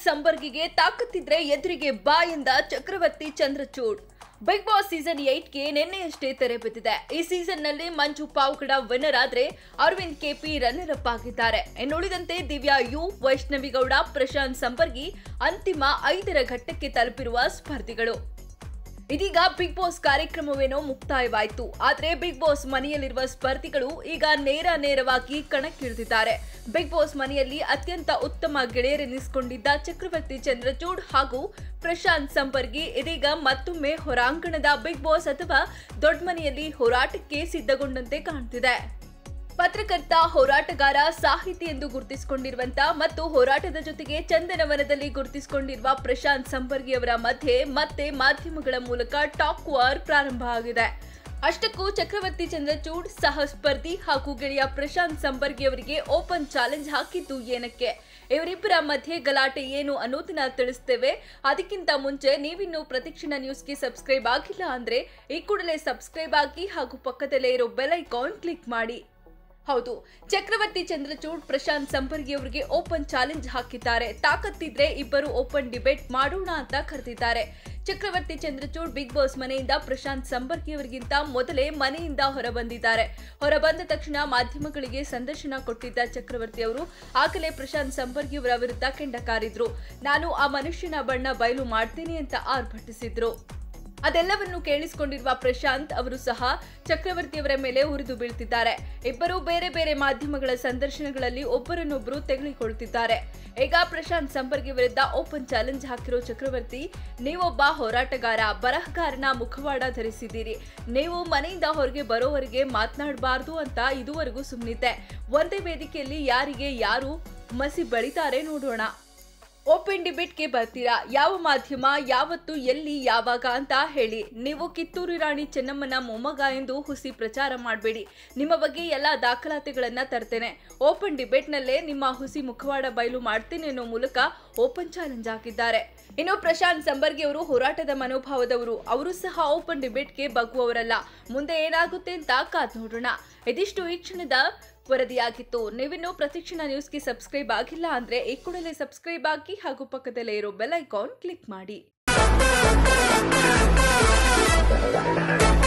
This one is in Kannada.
ಸಂಬರ್ಗಿಗೆ ತಾಕತ್ತಿದ್ರೆ ಎದುರಿಗೆ ಬಾ ಎಂದ Chakravarthy Chandrachud Bigg Boss season ಏಟ್ಗೆ ನಿನ್ನೆಯಷ್ಟೇ ತೆರೆ ಬಿದ್ದಿದೆ ಈ ಸೀಸನ್ ನಲ್ಲಿ ಮಂಜು ಪಾವ್ಗಡ ವಿನ್ನರ್ ಆದ್ರೆ ಅರವಿಂದ್ ಕೆಪಿ ರನ್ನರ್ ಅಪ್ ಆಗಿದ್ದಾರೆ ಇನ್ನುಳಿದಂತೆ ದಿವ್ಯಾ ಯು ವೈಷ್ಣವಿ ಗೌಡ ಪ್ರಶಾಂತ್ ಸಂಪರ್ಗಿ ಅಂತಿಮ ಐದರ ಘಟ್ಟಕ್ಕೆ ತಲುಪಿರುವ ಸ್ಪರ್ಧಿಗಳು ಇದೀಗ ಬಿಗ್ ಬಾಸ್ ಕಾರ್ಯಕ್ರಮವೇನೋ ಮುಕ್ತಾಯವಾಯಿತು ಆದ್ರೆ ಬಿಗ್ ಬಾಸ್ ಮನೆಯಲ್ಲಿರುವ ಸ್ಪರ್ಧಿಗಳು ಈಗ ನೇರ ನೇರವಾಗಿ ಕಣಕ್ಕಿಳಿದಿದ್ದಾರೆ ಬಿಗ್ ಬಾಸ್ ಮನೆಯಲ್ಲಿ ಅತ್ಯಂತ ಉತ್ತಮ ಗೆಳೆಯರೆನಿಸಿಕೊಂಡಿದ್ದ ಚಕ್ರವರ್ತಿ ಚಂದ್ರಚೂಡ್ ಹಾಗೂ ಪ್ರಶಾಂತ್ ಸಂಪರ್ಗಿ ಇದೀಗ ಮತ್ತೊಮ್ಮೆ ಹೊರಾಂಗಣದ ಬಿಗ್ ಬಾಸ್ ಅಥವಾ ದೊಡ್ಡ ಮನೆಯಲ್ಲಿ ಹೋರಾಟಕ್ಕೆ ಸಿದ್ಧಗೊಂಡಂತೆ ಕಾಣ್ತಿದೆ ಪತ್ರಕರ್ತ ಹೋರಾಟಗಾರ ಸಾಹಿತಿ ಎಂದು ಗುರುತಿಸಿಕೊಂಡಿರುವಂತ ಮತ್ತು ಹೋರಾಟದ ಜೊತೆಗೆ ಚಂದನವನದಲ್ಲಿ ಗುರುತಿಸಿಕೊಂಡಿರುವ ಪ್ರಶಾಂತ್ ಸಂಪರ್ಗಿ ಅವರ ಮಧ್ಯೆ ಮತ್ತೆ ಮಾಧ್ಯಮಗಳ ಮೂಲಕ ಟಾಕ್ ವಾರ್ ಪ್ರಾರಂಭ ಆಗಿದೆ ಅಷ್ಟಕ್ಕೂ ಚಕ್ರವರ್ತಿ ಚಂದ್ರಚೂಡ್ ಸಹ ಸ್ಪರ್ಧಿ ಹಾಗೂ ಗೆಳೆಯ ಪ್ರಶಾಂತ್ ಸಂಪರ್ಗಿ ಅವರಿಗೆ ಓಪನ್ ಚಾಲೆಂಜ್ ಹಾಕಿದ್ದು ಏನಕ್ಕೆ ಇವರಿಬ್ಬರ ಮಧ್ಯೆ ಗಲಾಟೆ ಏನು ಅನ್ನೋದನ್ನ ತಿಳಿಸ್ತೇವೆ ಅದಕ್ಕಿಂತ ಮುಂಚೆ ನೀವಿನ್ನು ಪ್ರತಿಕ್ಷಣ ನ್ಯೂಸ್ಗೆ ಸಬ್ಸ್ಕ್ರೈಬ್ ಆಗಿಲ್ಲ ಅಂದ್ರೆ ಈ ಕೂಡಲೇ ಸಬ್ಸ್ಕ್ರೈಬ್ ಆಗಿ ಹಾಗೂ ಪಕ್ಕದಲ್ಲೇ ಇರೋ ಬೆಲ್ ಐಕಾನ್ ಕ್ಲಿಕ್ ಮಾಡಿ ಹೌದು ಚಕ್ರವರ್ತಿ ಚಂದ್ರಚೂಡ್ ಪ್ರಶಾಂತ್ ಸಂಪರ್ಗಿ ಅವರಿಗೆ ಓಪನ್ ಚಾಲೆಂಜ್ ಹಾಕಿದ್ದಾರೆ ತಾಕತ್ತಿದ್ರೆ ಇಬ್ಬರು ಓಪನ್ ಡಿಬೇಟ್ ಮಾಡೋಣ ಅಂತ ಕರೆದಿದ್ದಾರೆ ಚಕ್ರವರ್ತಿ ಚಂದ್ರಚೂಡ್ ಬಿಗ್ ಬಾಸ್ ಮನೆಯಿಂದ ಪ್ರಶಾಂತ್ ಸಂಪರ್ಗಿ ಅವರಿಗಿಂತ ಮೊದಲೇ ಮನೆಯಿಂದ ಹೊರಬಂದಿದ್ದಾರೆ ಹೊರಬಂದ ತಕ್ಷಣ ಮಾಧ್ಯಮಗಳಿಗೆ ಸಂದರ್ಶನ ಕೊಟ್ಟಿದ್ದ ಚಕ್ರವರ್ತಿ ಅವರು ಆಗಲೇ ಪ್ರಶಾಂತ್ ಸಂಪರ್ಗಿ ಅವರ ವಿರುದ್ಧ ಕೆಂಡ ಕಾರಿದ್ರು ನಾನು ಆ ಮನುಷ್ಯನ ಬಣ್ಣ ಬಯಲು ಮಾಡ್ತೀನಿ ಅಂತ ಆರ್ಭಟಿಸಿದ್ರು ಅದೆಲ್ಲವನ್ನು ಕೇಳಿಸಿಕೊಂಡಿರುವ ಪ್ರಶಾಂತ್ ಅವರು ಸಹ ಚಕ್ರವರ್ತಿಯವರ ಮೇಲೆ ಉರಿದು ಬೀಳ್ತಿದ್ದಾರೆ ಇಬ್ಬರು ಬೇರೆ ಬೇರೆ ಮಾಧ್ಯಮಗಳ ಸಂದರ್ಶನಗಳಲ್ಲಿ ಒಬ್ಬರನ್ನೊಬ್ಬರು ತೆಗೆದುಕೊಳ್ತಿದ್ದಾರೆ ಈಗ ಪ್ರಶಾಂತ್ ಸಂಪರ್ಗಿ ವಿರುದ್ಧ ಓಪನ್ ಚಾಲೆಂಜ್ ಹಾಕಿರೋ ಚಕ್ರವರ್ತಿ ನೀವೊಬ್ಬ ಹೋರಾಟಗಾರ ಬರಹಗಾರನ ಮುಖವಾಡ ಧರಿಸಿದ್ದೀರಿ ನೀವು ಮನೆಯಿಂದ ಹೊರಗೆ ಬರೋವರೆಗೆ ಮಾತನಾಡಬಾರ್ದು ಅಂತ ಇದುವರೆಗೂ ಸುಮ್ಮನಿದ್ದೆ ಒಂದೇ ವೇದಿಕೆಯಲ್ಲಿ ಯಾರಿಗೆ ಯಾರು ಮಸಿ ಬಳಿತಾರೆ ನೋಡೋಣ ಓಪನ್ ಡಿಬೇಟ್ಗೆ ಬರ್ತೀರಾ ಯಾವ ಮಾಧ್ಯಮ ಯಾವತ್ತು ಎಲ್ಲಿ ಯಾವಾಗ ಅಂತ ಹೇಳಿ ನೀವು ಕಿತ್ತೂರು ರಾಣಿ ಚೆನ್ನಮ್ಮನ ಮೊಮ್ಮಗ ಎಂದು ಹುಸಿ ಪ್ರಚಾರ ಮಾಡಬೇಡಿ ನಿಮ್ಮ ಬಗ್ಗೆ ಎಲ್ಲ ದಾಖಲಾತಿಗಳನ್ನ ತರ್ತೇನೆ ಓಪನ್ ಡಿಬೇಟ್ನಲ್ಲೇ ನಿಮ್ಮ ಹುಸಿ ಮುಖವಾಡ ಬಯಲು ಮಾಡ್ತೇನೆ ಅನ್ನೋ ಮೂಲಕ ಓಪನ್ ಚಾಲೆಂಜ್ ಹಾಕಿದ್ದಾರೆ ಇನ್ನು ಪ್ರಶಾಂತ್ ಸಂಬರ್ಗಿ ಅವರು ಹೋರಾಟದ ಮನೋಭಾವದವರು ಅವರು ಸಹ ಓಪನ್ ಡಿಬೇಟ್ಗೆ ಬಗ್ಗುವವರಲ್ಲ ಮುಂದೆ ಏನಾಗುತ್ತೆ ಅಂತ ಕಾದ್ ನೋಡೋಣ ಇದಿಷ್ಟು ಈ ಕ್ಷಣದ ವರದಿಯಾಗಿತ್ತು ನೀವಿನ್ನೂ ಪ್ರತಿಕ್ಷಣ ನ್ಯೂಸ್ಗೆ ಸಬ್ಸ್ಕ್ರೈಬ್ ಆಗಿಲ್ಲ ಅಂದ್ರೆ ಈ ಕೂಡಲೇ ಸಬ್ಸ್ಕ್ರೈಬ್ ಆಗಿ ಹಾಗೂ ಪಕ್ಕದಲ್ಲೇ ಇರೋ ಬೆಲ್ ಐಕಾನ್ ಕ್ಲಿಕ್ ಮಾಡಿ